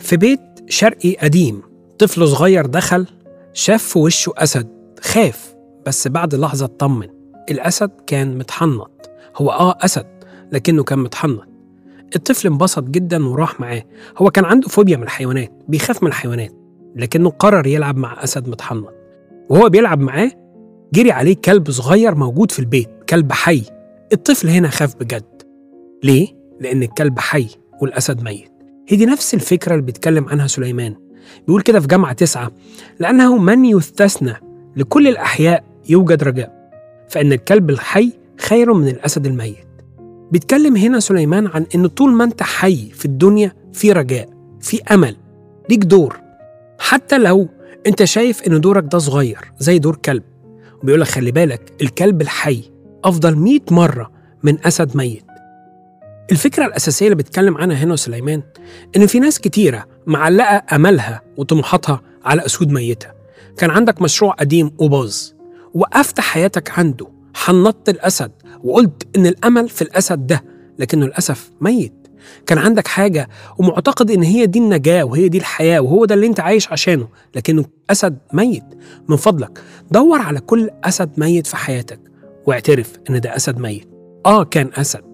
في بيت شرقي قديم طفل صغير دخل شاف في وشه أسد خاف بس بعد لحظة اطمن الأسد كان متحنط هو آه أسد لكنه كان متحنط الطفل انبسط جدا وراح معاه هو كان عنده فوبيا من الحيوانات بيخاف من الحيوانات لكنه قرر يلعب مع أسد متحنط وهو بيلعب معاه جري عليه كلب صغير موجود في البيت كلب حي الطفل هنا خاف بجد ليه؟ لأن الكلب حي والأسد ميت هي دي نفس الفكرة اللي بيتكلم عنها سليمان بيقول كده في جامعة تسعة لأنه من يستثنى لكل الأحياء يوجد رجاء فإن الكلب الحي خير من الأسد الميت بيتكلم هنا سليمان عن إن طول ما أنت حي في الدنيا في رجاء في أمل ليك دور حتى لو أنت شايف إن دورك ده صغير زي دور كلب وبيقول لك خلي بالك الكلب الحي أفضل 100 مرة من أسد ميت الفكرة الأساسية اللي بيتكلم عنها هنا سليمان إن في ناس كتيرة معلقة أملها وطموحاتها على أسود ميتة كان عندك مشروع قديم وباظ وقفت حياتك عنده حنطت الأسد وقلت إن الأمل في الأسد ده لكنه للأسف ميت كان عندك حاجة ومعتقد إن هي دي النجاة وهي دي الحياة وهو ده اللي أنت عايش عشانه لكنه أسد ميت من فضلك دور على كل أسد ميت في حياتك واعترف إن ده أسد ميت آه كان أسد